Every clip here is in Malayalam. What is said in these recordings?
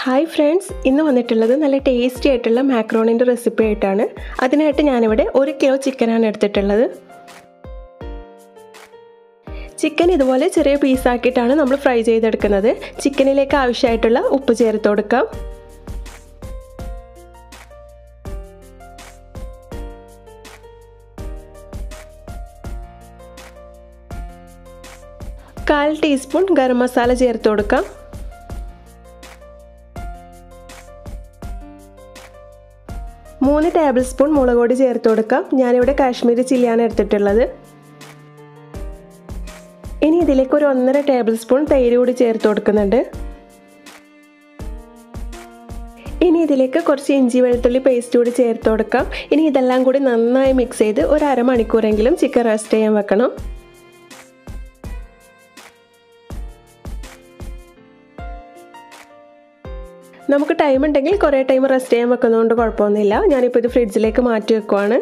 ഹായ് ഫ്രണ്ട്സ് ഇന്ന് വന്നിട്ടുള്ളത് നല്ല ടേസ്റ്റി ആയിട്ടുള്ള മാക്രോണിൻ്റെ റെസിപ്പി ആയിട്ടാണ് അതിനായിട്ട് ഞാനിവിടെ ഒരു കിലോ ചിക്കനാണ് എടുത്തിട്ടുള്ളത് ചിക്കൻ ഇതുപോലെ ചെറിയ പീസാക്കിയിട്ടാണ് നമ്മൾ ഫ്രൈ ചെയ്തെടുക്കുന്നത് ചിക്കനിലേക്ക് ആവശ്യമായിട്ടുള്ള ഉപ്പ് ചേർത്ത് കൊടുക്കാം കാൽ ടീസ്പൂൺ ഗരം മസാല ചേർത്ത് കൊടുക്കാം മൂന്ന് ടേബിൾ സ്പൂൺ മുളക് പൊടി ചേർത്ത് കൊടുക്കാം ഞാനിവിടെ കാശ്മീരി ചില്ലിയാണ് എടുത്തിട്ടുള്ളത് ഇനി ഇതിലേക്ക് ഒരു ഒന്നര ടേബിൾ സ്പൂൺ തൈര് കൂടി ചേർത്ത് കൊടുക്കുന്നുണ്ട് ഇനി ഇതിലേക്ക് കുറച്ച് ഇഞ്ചി വെളുത്തുള്ളി പേസ്റ്റ് കൂടി ചേർത്ത് കൊടുക്കാം ഇനി ഇതെല്ലാം കൂടി നന്നായി മിക്സ് ചെയ്ത് ഒരു അരമണിക്കൂറെങ്കിലും ചിക്കൻ റെസ്റ്റ് ചെയ്യാൻ വെക്കണം നമുക്ക് ടൈം ഉണ്ടെങ്കിൽ കുറേ ടൈം റെസ്റ്റ് ചെയ്യാൻ വെക്കുന്നതുകൊണ്ട് കുഴപ്പമൊന്നുമില്ല ഞാനിപ്പോൾ ഇത് ഫ്രിഡ്ജിലേക്ക് മാറ്റി വെക്കുവാണ്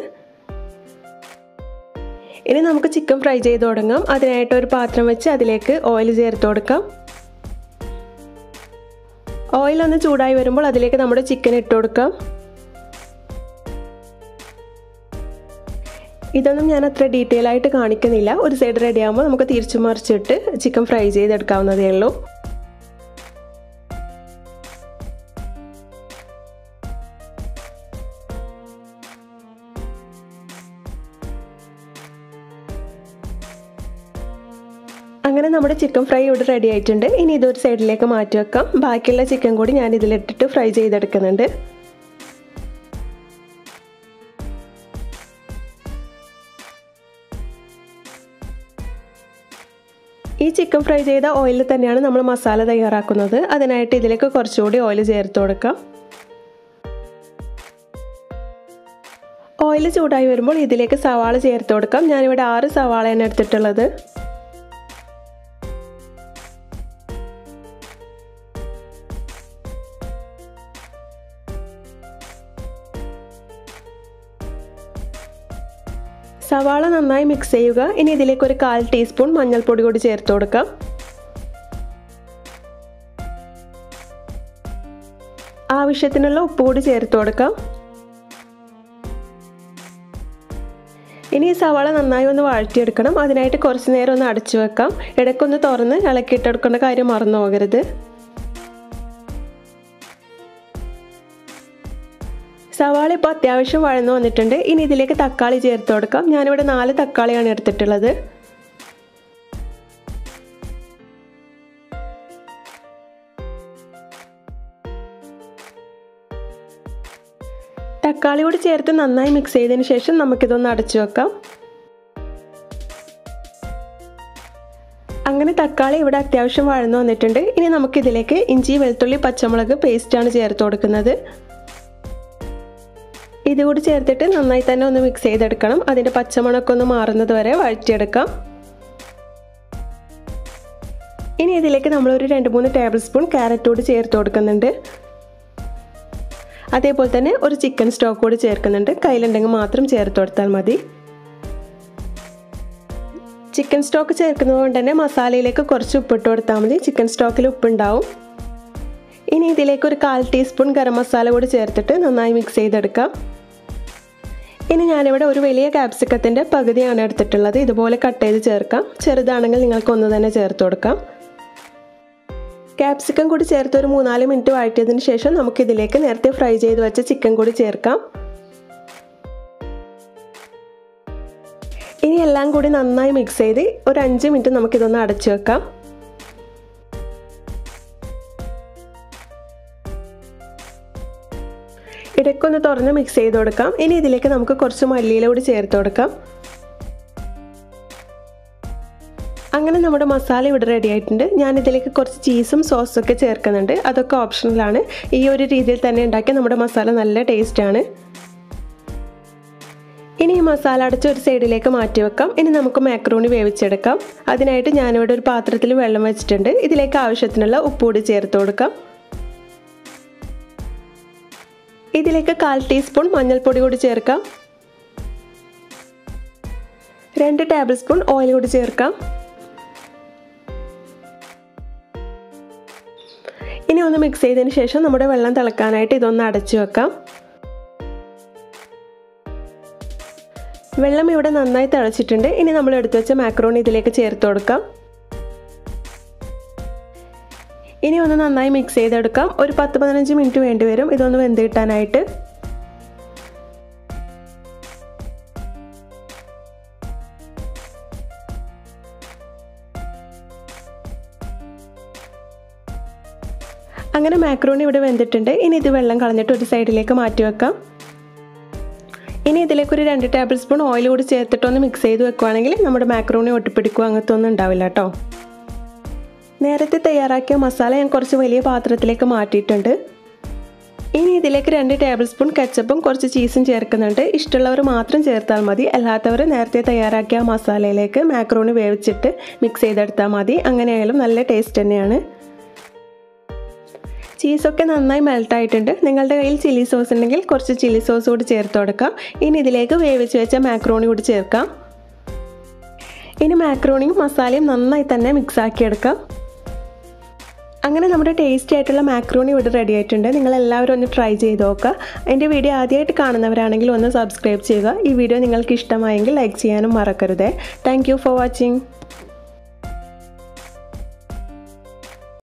ഇനി നമുക്ക് ചിക്കൻ ഫ്രൈ ചെയ്ത് തുടങ്ങാം അതിനായിട്ട് ഒരു പാത്രം വെച്ച് അതിലേക്ക് ഓയിൽ ചേർത്ത് കൊടുക്കാം ഓയിൽ ഒന്ന് ചൂടായി വരുമ്പോൾ അതിലേക്ക് നമ്മുടെ ചിക്കൻ ഇട്ട് കൊടുക്കാം ഇതൊന്നും ഞാൻ അത്ര ഡീറ്റെയിൽ ആയിട്ട് കാണിക്കുന്നില്ല ഒരു സൈഡ് റെഡി ആകുമ്പോൾ നമുക്ക് തിരിച്ചു മറിച്ചിട്ട് ചിക്കൻ ഫ്രൈ ചെയ്തെടുക്കാവുന്നതേ ഉള്ളൂ അങ്ങനെ നമ്മുടെ ചിക്കൻ ഫ്രൈ ഇവിടെ റെഡി ആയിട്ടുണ്ട് ഇനി ഇതൊരു സൈഡിലേക്ക് മാറ്റി വെക്കാം ബാക്കിയുള്ള ചിക്കൻ കൂടി ഞാൻ ഇതിലിട്ടിട്ട് ഫ്രൈ ചെയ്തെടുക്കുന്നുണ്ട് ഈ ചിക്കൻ ഫ്രൈ ചെയ്ത ഓയിലിൽ തന്നെയാണ് നമ്മൾ മസാല തയ്യാറാക്കുന്നത് അതിനായിട്ട് ഇതിലേക്ക് കുറച്ചുകൂടി ഓയിൽ ചേർത്ത് കൊടുക്കാം ഓയിൽ ചൂടായി വരുമ്പോൾ ഇതിലേക്ക് സവാള ചേർത്ത് കൊടുക്കാം ഞാനിവിടെ ആറ് സവാളയാണ് എടുത്തിട്ടുള്ളത് സവാള നന്നായി മിക്സ് ചെയ്യുക ഇനി ഇതിലേക്ക് ഒരു കാൽ ടീസ്പൂൺ മഞ്ഞൾപ്പൊടി കൂടി ചേർത്ത് കൊടുക്കാം ആവശ്യത്തിനുള്ള ഉപ്പ് കൂടി ചേർത്ത് കൊടുക്കാം ഇനി ഈ സവാള നന്നായി ഒന്ന് വഴറ്റിയെടുക്കണം അതിനായിട്ട് കുറച്ച് നേരം ഒന്ന് അടച്ചു വെക്കാം ഇടയ്ക്കൊന്ന് തുറന്ന് ഇളക്കിയിട്ടെടുക്കേണ്ട കാര്യം മറന്നു പോകരുത് സവാള ഇപ്പോൾ അത്യാവശ്യം വഴന്നു വന്നിട്ടുണ്ട് ഇനി ഇതിലേക്ക് തക്കാളി ചേർത്ത് കൊടുക്കാം ഞാനിവിടെ നാല് തക്കാളിയാണ് എടുത്തിട്ടുള്ളത് തക്കാളി കൂടി ചേർത്ത് നന്നായി മിക്സ് ചെയ്തതിന് ശേഷം നമുക്കിതൊന്ന് അടച്ചു വെക്കാം അങ്ങനെ തക്കാളി ഇവിടെ അത്യാവശ്യം വഴന്നു വന്നിട്ടുണ്ട് ഇനി നമുക്കിതിലേക്ക് ഇഞ്ചി വെളുത്തുള്ളി പച്ചമുളക് പേസ്റ്റാണ് ചേർത്ത് കൊടുക്കുന്നത് ഇതുകൂടി ചേർത്തിട്ട് നന്നായി തന്നെ ഒന്ന് മിക്സ് ചെയ്തെടുക്കണം അതിൻ്റെ പച്ചമണമൊക്കെ ഒന്ന് മാറുന്നത് വരെ വഴറ്റിയെടുക്കാം ഇനി ഇതിലേക്ക് നമ്മളൊരു രണ്ട് മൂന്ന് ടേബിൾ സ്പൂൺ ക്യാരറ്റ് കൂടി ചേർത്ത് കൊടുക്കുന്നുണ്ട് അതേപോലെ തന്നെ ഒരു ചിക്കൻ സ്റ്റോക്ക് കൂടി ചേർക്കുന്നുണ്ട് കയ്യിലുണ്ടെങ്കിൽ മാത്രം ചേർത്ത് കൊടുത്താൽ മതി ചിക്കൻ സ്റ്റോക്ക് ചേർക്കുന്നത് കൊണ്ട് തന്നെ മസാലയിലേക്ക് കുറച്ച് ഉപ്പിട്ട് കൊടുത്താൽ മതി ചിക്കൻ സ്റ്റോക്കിൽ ഉപ്പുണ്ടാവും ഇനി ഇതിലേക്ക് ഒരു കാൽ ടീസ്പൂൺ ഗരം മസാല കൂടി ചേർത്തിട്ട് നന്നായി മിക്സ് ചെയ്തെടുക്കാം ഇനി ഞാനിവിടെ ഒരു വലിയ ക്യാപ്സിക്കത്തിൻ്റെ പകുതിയാണ് എടുത്തിട്ടുള്ളത് ഇതുപോലെ കട്ട് ചെയ്ത് ചേർക്കാം ചെറുതാണെങ്കിൽ നിങ്ങൾക്ക് ഒന്ന് തന്നെ ചേർത്ത് കൊടുക്കാം ക്യാപ്സിക്കം കൂടി ചേർത്ത് ഒരു മൂന്നാല് മിനിറ്റ് വഴറ്റിയതിന് ശേഷം നമുക്കിതിലേക്ക് നേരത്തെ ഫ്രൈ ചെയ്ത് വെച്ച ചിക്കൻ കൂടി ചേർക്കാം ഇനി എല്ലാം കൂടി നന്നായി മിക്സ് ചെയ്ത് ഒരു അഞ്ച് മിനിറ്റ് നമുക്കിതൊന്ന് അടച്ചു വെക്കാം ഇടയ്ക്കൊന്ന് തുറന്ന് മിക്സ് ചെയ്ത് കൊടുക്കാം ഇനി ഇതിലേക്ക് നമുക്ക് കുറച്ച് മല്ലിയില കൂടി ചേർത്ത് കൊടുക്കാം അങ്ങനെ നമ്മുടെ മസാല ഇവിടെ റെഡി ആയിട്ടുണ്ട് ഞാൻ ഇതിലേക്ക് കുറച്ച് ചീസും സോസൊക്കെ ചേർക്കുന്നുണ്ട് അതൊക്കെ ഓപ്ഷണലാണ് ഈ ഒരു രീതിയിൽ തന്നെ ഉണ്ടാക്കിയ നമ്മുടെ മസാല നല്ല ടേസ്റ്റാണ് ഇനി ഈ മസാല അടച്ച് ഒരു സൈഡിലേക്ക് മാറ്റി വെക്കാം ഇനി നമുക്ക് മാക്രോണി വേവിച്ചെടുക്കാം അതിനായിട്ട് ഞാനിവിടെ ഒരു പാത്രത്തിൽ വെള്ളം വെച്ചിട്ടുണ്ട് ഇതിലേക്ക് ആവശ്യത്തിനുള്ള ഉപ്പ് കൂടി ചേർത്ത് കൊടുക്കാം ഇതിലേക്ക് കാൽ ടീസ്പൂൺ മഞ്ഞൾപ്പൊടി കൂടി ചേർക്കാം രണ്ട് ടേബിൾ സ്പൂൺ ഓയിൽ കൂടി ചേർക്കാം ഇനി ഒന്ന് മിക്സ് ചെയ്തതിന് ശേഷം നമ്മുടെ വെള്ളം തിളക്കാനായിട്ട് ഇതൊന്ന് അടച്ചു വെക്കാം വെള്ളം ഇവിടെ നന്നായി തിളച്ചിട്ടുണ്ട് ഇനി നമ്മൾ എടുത്തു വെച്ച മാക്രോണി ഇതിലേക്ക് ചേർത്ത് കൊടുക്കാം ഇനി ഒന്ന് നന്നായി മിക്സ് ചെയ്തെടുക്കാം ഒരു പത്ത് പതിനഞ്ച് മിനിറ്റ് വേണ്ടി വരും ഇതൊന്ന് വെന്ത് കിട്ടാനായിട്ട് അങ്ങനെ മാക്രോണി ഇവിടെ വെന്തിട്ടുണ്ട് ഇനി ഇത് വെള്ളം കളഞ്ഞിട്ട് ഒരു സൈഡിലേക്ക് മാറ്റി വെക്കാം ഇനി ഇതിലേക്ക് ഒരു രണ്ട് ടേബിൾ സ്പൂൺ ഓയിൽ കൂടി ചേർത്തിട്ടൊന്ന് മിക്സ് ചെയ്ത് വെക്കുവാണെങ്കിൽ നമ്മുടെ മാക്രോണി ഒട്ടിപ്പിടിക്കുക അങ്ങനത്തെ ഒന്നും ഉണ്ടാവില്ല കേട്ടോ നേരത്തെ തയ്യാറാക്കിയ മസാല ഞാൻ കുറച്ച് വലിയ പാത്രത്തിലേക്ക് മാറ്റിയിട്ടുണ്ട് ഇനി ഇതിലേക്ക് രണ്ട് ടേബിൾ സ്പൂൺ കച്ചപ്പും കുറച്ച് ചീസും ചേർക്കുന്നുണ്ട് ഇഷ്ടമുള്ളവർ മാത്രം ചേർത്താൽ മതി അല്ലാത്തവർ നേരത്തെ തയ്യാറാക്കിയ മസാലയിലേക്ക് മാക്രോണി വേവിച്ചിട്ട് മിക്സ് ചെയ്തെടുത്താൽ മതി അങ്ങനെയായാലും നല്ല ടേസ്റ്റ് തന്നെയാണ് ചീസൊക്കെ നന്നായി മെൽട്ടായിട്ടുണ്ട് നിങ്ങളുടെ കയ്യിൽ ചില്ലി സോസ് ഉണ്ടെങ്കിൽ കുറച്ച് ചില്ലി സോസ് കൂടി ചേർത്ത് കൊടുക്കാം ഇനി ഇതിലേക്ക് വേവിച്ച് വെച്ച മാക്രോണി കൂടി ചേർക്കാം ഇനി മാക്രോണിയും മസാലയും നന്നായി തന്നെ മിക്സ് ആക്കിയെടുക്കാം അങ്ങനെ നമ്മുടെ ടേസ്റ്റി ആയിട്ടുള്ള മാക്രോണി ഇവിടെ റെഡി ആയിട്ടുണ്ട് നിങ്ങൾ എല്ലാവരും ഒന്ന് ട്രൈ ചെയ്ത് നോക്കുക എൻ്റെ വീഡിയോ ആദ്യമായിട്ട് കാണുന്നവരാണെങ്കിൽ ഒന്ന് സബ്സ്ക്രൈബ് ചെയ്യുക ഈ വീഡിയോ നിങ്ങൾക്ക് ഇഷ്ടമായെങ്കിൽ ലൈക്ക് ചെയ്യാനും മറക്കരുതേ താങ്ക് ഫോർ വാച്ചിങ്